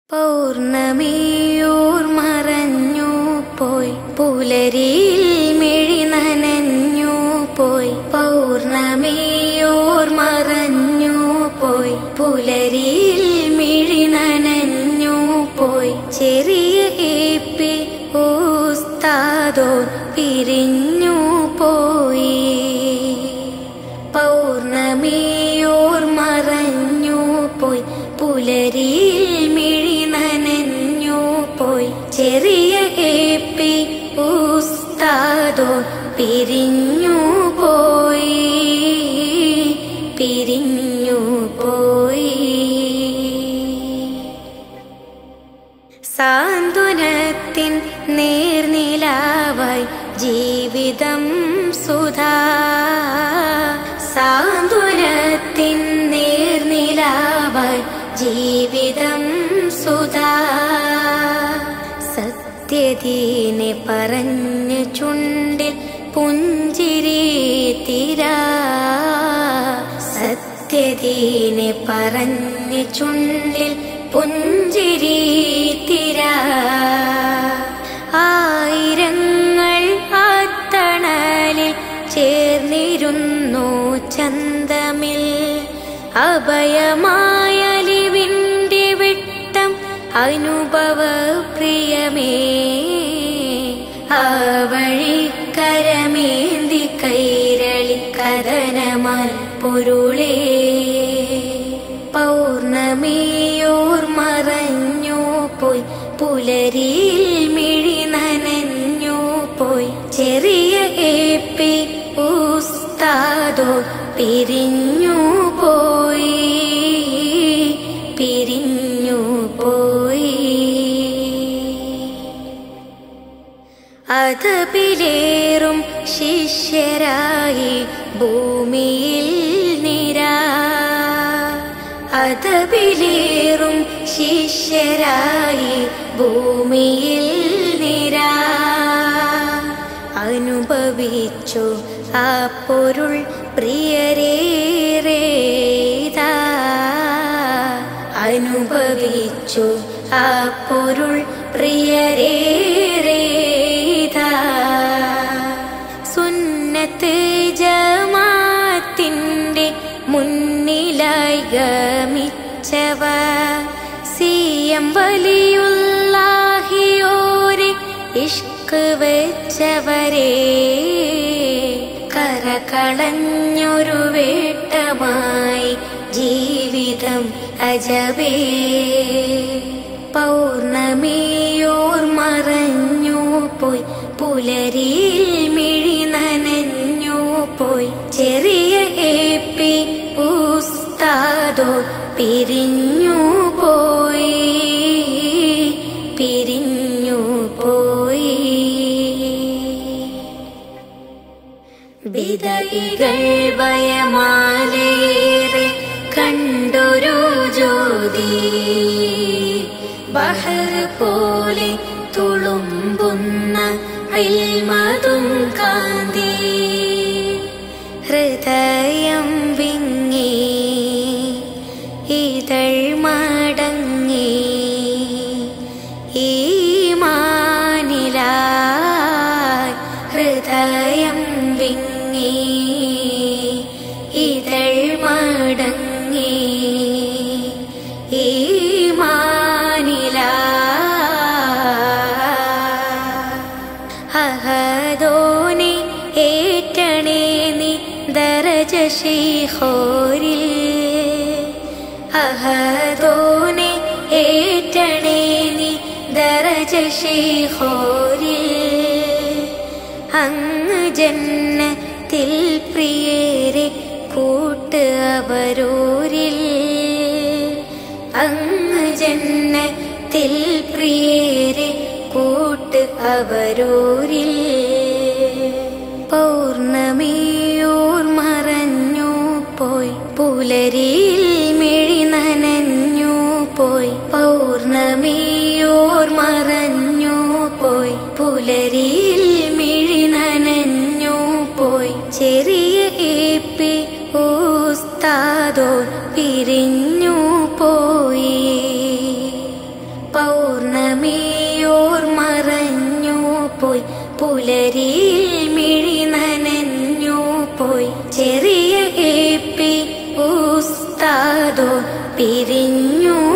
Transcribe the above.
പൗർണമിയോർ മറഞ്ഞു പോയി പുലരിയിൽ മിഴി നനഞ്ഞു പോയി പൗർണമിയോർ മറഞ്ഞു പോയി പുലരിയിൽ മിഴി നനഞ്ഞു പോയി ചെറിയ ഏപ്പി ഊസ്താദോ പിരിഞ്ഞു പോയി പൗർണമിയോർ മറഞ്ഞു പോയി പുലരിയിൽ മിഴി നനഞ്ഞു പോയി ചെറിയ ഏപ്പി ഉസ്താദോ പിരിഞ്ഞു പോയി പിരിഞ്ഞു പോയി സാന്ത്വനത്തിൻ നേർനിലാവായി ജീവിതം സുധാ സാന്ത്വനത്തിൻ നേർനിലാവായി ജീവിതം സുധാ സത്യദീനെ പറഞ്ഞ് ചുണ്ടിൽ പുഞ്ചിരി തിരാ സത്യദീനെ പറഞ്ഞ് ചുണ്ടിൽ പുഞ്ചിരി തിരാ ആയിരങ്ങൾ ആത്തണലിൽ ചേർന്നിരുന്നു ചന്തമിൽ അഭയമായലിവിൻ്റെ വിട്ടം അനുഭവ പ്രിയമേ ആ വഴി കരമേന്തി കൈരളി കഥനമാൽ പൊരുളേ പൗർണമിയോർ മറഞ്ഞു പോയി പുലരിയിൽ മിഴി നനഞ്ഞു പോയി ചെറിയ ഏപ്പി ഉസ്താദോ പിരിഞ്ഞു പോയി പിരിഞ്ഞു പോയി അതപിലേറും ശിഷ്യരായി ഭൂമിയിൽ നിരാ അതപിലേറും ശിഷ്യരായി ഭൂമിയിൽ നിരാ അനുഭവിച്ചു ആ പൊരുൾ പ്രിയരേറേതാ അനുഭവിച്ചു ആ പൊരുൾ പ്രിയരേറേതാ സുന്നത്ത് ജമാത്തിൻ്റെ മുന്നിലായി ഗമിച്ചവ സിയം വലിയുള്ളാഹിയോരെ ഇഷ്ക് വെച്ചവരെ കരകളഞ്ഞൊരു വേട്ടമായി ജീവിതം അജബേ പൗർണമിയോർ മറഞ്ഞു പോയി പുലരിയിൽ മിഴി നനഞ്ഞു പോയി ചെറിയ ഏപ്പി ഉസ്താദോ പിരിഞ്ഞു പോയി പിരിഞ്ഞു പോയി വിതയികൾ ഭയമാലേറെ കണ്ടൊരു ജ്യോതി ബഹർ പോലെ തുളുമ്പുന്ന അൽമതും കാന്തി ഹൃദയം വിങ്ങി ഇതൾ മടങ്ങി ഈ മാനിലായി ഹൃദയം വിങ്ങി ഇതൾ മടങ്ങി ഈ മാനിലായി അഹദോനെ ഏറ്റണേ നീ ദരജ ശീഹോരിൽ അഹദോനെ ഏറ്റണേ നീ ദരജ ശീഹോരിൽ അങ്ങ് ജന്നത്തിൽ പ്രിയരെ കൂട്ട് അവരോരിൽ അങ്ങ് ജന്നത്തിൽ പ്രിയരെ കൂട്ട് അവരോരിൽ പൗർണമിയോർ മറഞ്ഞു പോയി പുലരിയിൽ മിഴി നനഞ്ഞു പോയി പൗർണമിയോർ മറഞ്ഞു പോയി പുലരിയിൽ മിഴി നനഞ്ഞു പോയി ചെറിയ ഏപ്പി ഉസ്താദോ പിരിഞ്ഞു പോയി പോയി ചെറിയ ഏപ്പി ഉസ്താദോ പിരിഞ്ഞു